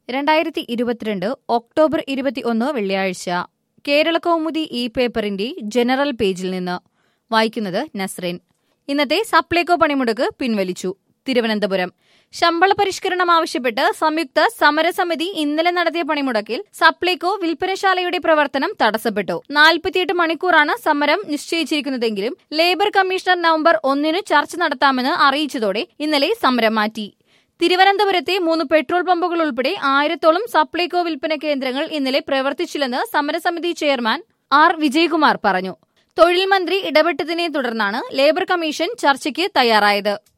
രണ്ടായിരത്തി ഇരുപത്തിരണ്ട് ഒക്ടോബർ ഇരുപത്തി ഒന്ന് വെള്ളിയാഴ്ച കേരള കൗമുദി ഇ പേപ്പറിന്റെ ജനറൽ പേജിൽ നിന്ന് വായിക്കുന്നത് നസ്രീൻ ഇന്നത്തെ സപ്ലൈകോ പണിമുടക്ക് പിൻവലിച്ചു തിരുവനന്തപുരം ശമ്പള പരിഷ്കരണം ആവശ്യപ്പെട്ട് സംയുക്ത സമരസമിതി ഇന്നലെ നടത്തിയ പണിമുടക്കിൽ സപ്ലൈകോ വിൽപ്പനശാലയുടെ പ്രവർത്തനം തടസ്സപ്പെട്ടു നാൽപ്പത്തിയെട്ട് മണിക്കൂറാണ് സമരം നിശ്ചയിച്ചിരിക്കുന്നതെങ്കിലും ലേബർ കമ്മീഷണർ നവംബർ ഒന്നിന് ചർച്ച നടത്താമെന്ന് അറിയിച്ചതോടെ ഇന്നലെ സമരം മാറ്റി തിരുവനന്തപുരത്തെ മൂന്ന് പെട്രോൾ പമ്പുകൾ ഉൾപ്പെടെ ആയിരത്തോളം സപ്ലൈകോ വിൽപ്പന കേന്ദ്രങ്ങൾ ഇന്നലെ പ്രവർത്തിച്ചില്ലെന്ന് സമരസമിതി ചെയർമാൻ ആർ വിജയകുമാർ പറഞ്ഞു തൊഴിൽ മന്ത്രി ഇടപെട്ടതിനെ തുടർന്നാണ് ലേബർ കമ്മീഷൻ ചർച്ചയ്ക്ക് തയ്യാറായത്